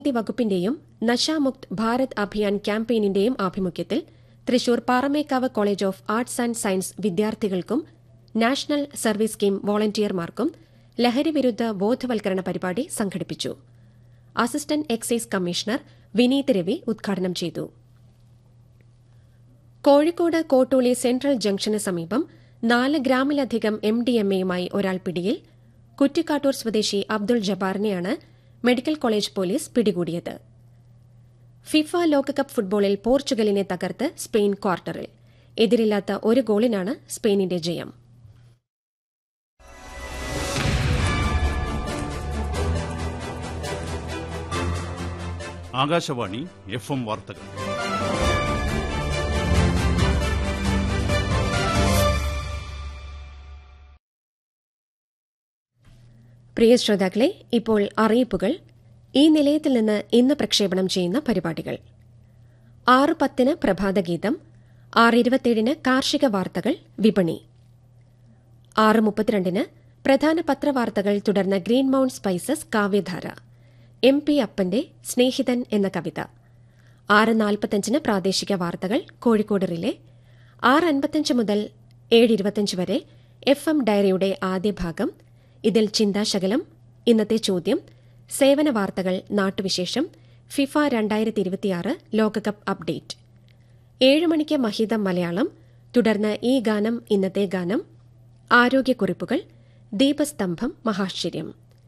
വകുപ്പിന്റെയും നശാമുക്ത് ഭാരത് അഭിയാൻ ക്യാമ്പയിനിന്റെയും ആഭിമുഖ്യത്തിൽ Thrissur Paramekkavu college of arts and science വിദ്യാർത്ഥികൾക്കും നാഷണൽ സർവീസ് സ്കീം വോളണ്ടിയർമാർക്കും ലഹരിവിരുദ്ധ ബോധവൽക്കരണ പരിപാടി സംഘടിപ്പിച്ചു assistant excise commissioner Vineeth Ravi ഉദ്ഘാടനം ചെയ്തു കോഴിക്കോട് കോട്ടൂളി സെൻട്രൽ ജംഗ്ഷന് സമീപം നാല് ഗ്രാമിലധികം എം ഡി എം എയുമായി ഒരാൾ പിടിയിൽ കുറ്റിക്കാട്ടൂർ സ്വദേശി അബ്ദുൾ ജബ്ബാറിനെയാണ് മെഡിക്കൽ കോളേജ് പോലീസ് പിടികൂടിയത് ഫിഫ ലോകകപ്പ് ഫുട്ബോളിൽ പോർച്ചുഗലിനെ തകർത്ത് സ്പെയിൻ ക്വാർട്ടറിൽ എതിരില്ലാത്ത ഒരു ഗോളിനാണ് സ്പെയിനിന്റെ ജയം ആകാശവാണി എഫ് എം വാർത്തകൾ പ്രിയ ശ്രോതാക്കളെ ഇപ്പോൾ അറിയിപ്പുകൾ ഈ നിലയത്തിൽ നിന്ന് ഇന്ന് പ്രക്ഷേപണം ചെയ്യുന്ന പരിപാടികൾ ആറ് പത്തിന് പ്രഭാതഗീതം ആറ് ഇരുപത്തിയേഴിന് കാർഷിക വാർത്തകൾ വിപണി ആറ് മുപ്പത്തിരണ്ടിന് പ്രധാന പത്രവാർത്തകൾ തുടർന്ന് green mount spices Kavyadhara M P അപ്പന്റെ സ്നേഹിതൻ എന്ന കവിത ആറ് നാൽപ്പത്തഞ്ചിന് പ്രാദേശിക വാർത്തകൾ കോഴിക്കോട് റിലേ ആറ് അൻപത്തഞ്ച് മുതൽ ഏഴ് ഇരുപത്തഞ്ച് വരെ എഫ് എം ഡയറിയുടെ ആദ്യ ഭാഗം ഇതിൽ ചിന്താശകലം ഇന്നത്തെ ചോദ്യം സേവന വാർത്തകൾ നാട്ടുവിശേഷം ഫിഫ രണ്ടായിരത്തി ഇരുപത്തിയാറ് ലോകകപ്പ് അപ്ഡേറ്റ് ഏഴ് മണിക്ക് മഹിതം മലയാളം തുടർന്ന് ഈ ഗാനം ഇന്നത്തെ ഗാനം ആരോഗ്യക്കുറിപ്പുകൾ ദീപസ്തംഭം മഹാശ്ചര്യം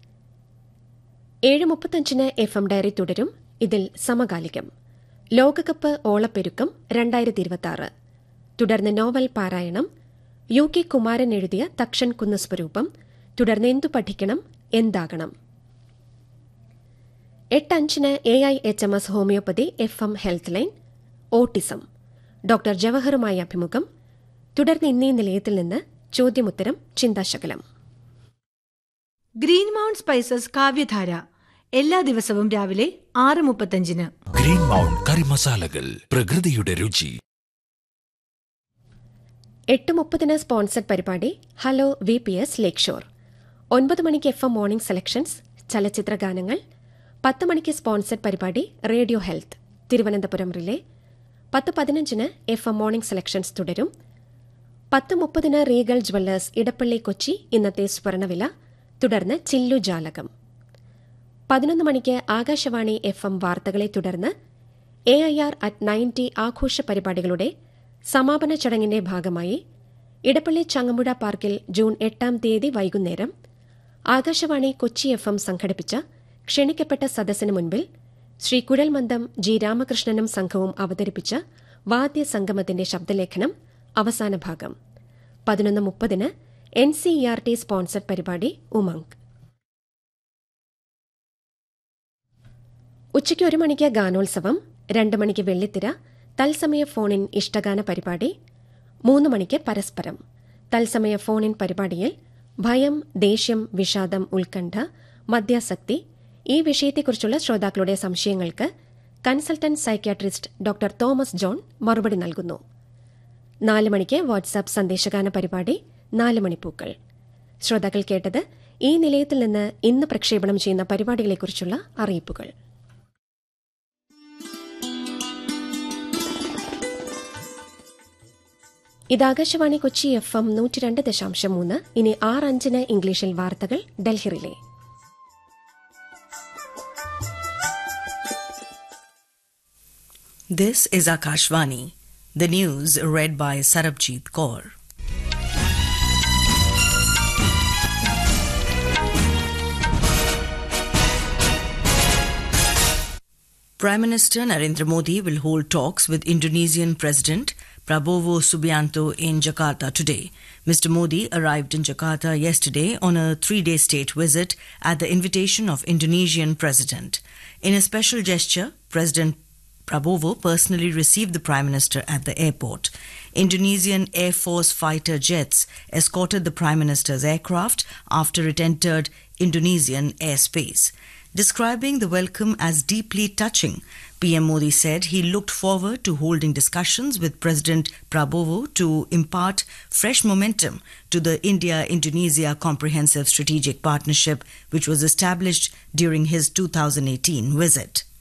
ഏഴ് മുപ്പത്തഞ്ചിന് എഫ് എം ഡയറി തുടരും ഇതിൽ സമകാലികം ലോകകപ്പ് ഓളപ്പെരുക്കം രണ്ടായിരത്തി ഇരുപത്തിയാറ് തുടർന്ന് നോവൽ പാരായണം യു കെ കുമാരൻ എഴുതിയ തക്ഷൻ കുന്ന് സ്വരൂപം തുടർന്ന് എന്തു പഠിക്കണം എന്താകണം എട്ടഞ്ചിന് A I H M S homoeopathy F M health line autism doctor ജവഹറുമായി അഭിമുഖം തുടർന്ന് ഇന്നീ നിലയത്തിൽ നിന്ന് ചോദ്യമുത്തരം ചിന്താശകലം ഗ്രീൻ മൗണ്ട് സ്പൈസസ് കാവ്യധാര എല്ലാ ദിവസവും രാവിലെ ആറ് മുപ്പത്തഞ്ചിന് ഗ്രീൻ മൗണ്ട് കറി മസാലകൾ പ്രകൃതിയുടെ രുചി എട്ട് മുപ്പതിന് സ്പോൺസർഡ് പരിപാടി hello V P S lake shore ഒൻപത് മണിക്ക് എഫ് എം മോർണിംഗ് സെലക്ഷൻസ് ചലച്ചിത്ര ഗാനങ്ങൾ പത്ത് മണിക്ക് സ്പോൺസർഡ് പരിപാടി റേഡിയോ ഹെൽത്ത് തിരുവനന്തപുരം റിലേ പത്ത് പതിനഞ്ചിന് എഫ് എം മോർണിംഗ് സെലക്ഷൻസ് തുടരും പത്ത് മുപ്പതിന് റീഗൽ ജ്വല്ലേഴ്സ് ഇടപ്പള്ളി കൊച്ചി ഇന്നത്തെ സ്വർണവില തുടർന്ന് ചില്ലു ജാലകം പതിനൊന്ന് മണിക്ക് ആകാശവാണി എഫ് എം വാർത്തകളെ തുടർന്ന് A I R at ninety ആഘോഷ പരിപാടികളുടെ സമാപന ചടങ്ങിന്റെ ഭാഗമായി ഇടപ്പള്ളി ചങ്ങമ്പുഴ പാർക്കിൽ ജൂൺ എട്ടാം തീയതി വൈകുന്നേരം ആകാശവാണി കൊച്ചി എഫ് എം സംഘടിപ്പിച്ച ക്ഷണിക്കപ്പെട്ട സദസ്സിന് മുൻപിൽ ശ്രീ കുഴൽമന്ദം ജി രാമകൃഷ്ണനും സംഘവും അവതരിപ്പിച്ച വാദ്യസംഗമത്തിന്റെ ശബ്ദലേഖനം അവസാന ഭാഗം പതിനൊന്ന് മുപ്പതിന് N C E R T sponsored പരിപാടി ഉമംഗ് ഉച്ചയ്ക്ക് ഒരു മണിക്ക് ഗാനോത്സവം രണ്ട് മണിക്ക് വെള്ളിത്തിര തത്സമയ ഫോണിൻ ഇഷ്ടഗാന പരിപാടി മൂന്ന് മണിക്ക് പരസ്പരം തത്സമയ ഫോണിൻ പരിപാടിയിൽ ഭയം ദേഷ്യം വിഷാദം ഉത്കണ്ഠ മദ്യാസക്തി ഈ വിഷയത്തെക്കുറിച്ചുള്ള ശ്രോതാക്കളുടെ സംശയങ്ങൾക്ക് consultant psychiatrist doctor Thomas John മറുപടി നൽകുന്നു നാല് മണിക്ക് വാട്സാപ്പ് സന്ദേശഗാന പരിപാടി നാല് മണിപ്പൂക്കൾ ശ്രോതാക്കൾ കേട്ടത് ഈ നിലയത്തിൽ നിന്ന് ഇന്ന് പ്രക്ഷേപണം ചെയ്യുന്ന പരിപാടികളെക്കുറിച്ചുള്ള അറിയിപ്പുകൾ ഇത് ആകാശവാണി കൊച്ചി എഫ് എം നൂറ്റി രണ്ട് ദശാംശം മൂന്ന് ഇനി ആറ് അഞ്ചിന് ഇംഗ്ലീഷിൽ വാർത്തകൾ ഡൽഹിറിലെ This is Akashvani. The news read by Sarabjit Kaur. Prime Minister Narendra Modi will hold talks with Indonesian President Prabowo Subianto in Jakarta today. Mr. Modi arrived in Jakarta yesterday on a three-day state visit at the invitation of Indonesian President. In a special gesture, President Prabowo personally received the Prime Minister at the airport. Indonesian Air Force fighter jets escorted the Prime Minister's aircraft after it entered Indonesian airspace. Describing the welcome as deeply touching, PM Modi said he looked forward to holding discussions with President Prabowo to impart fresh momentum to the India Indonesia Comprehensive Strategic Partnership, which was established during his 2018 visit.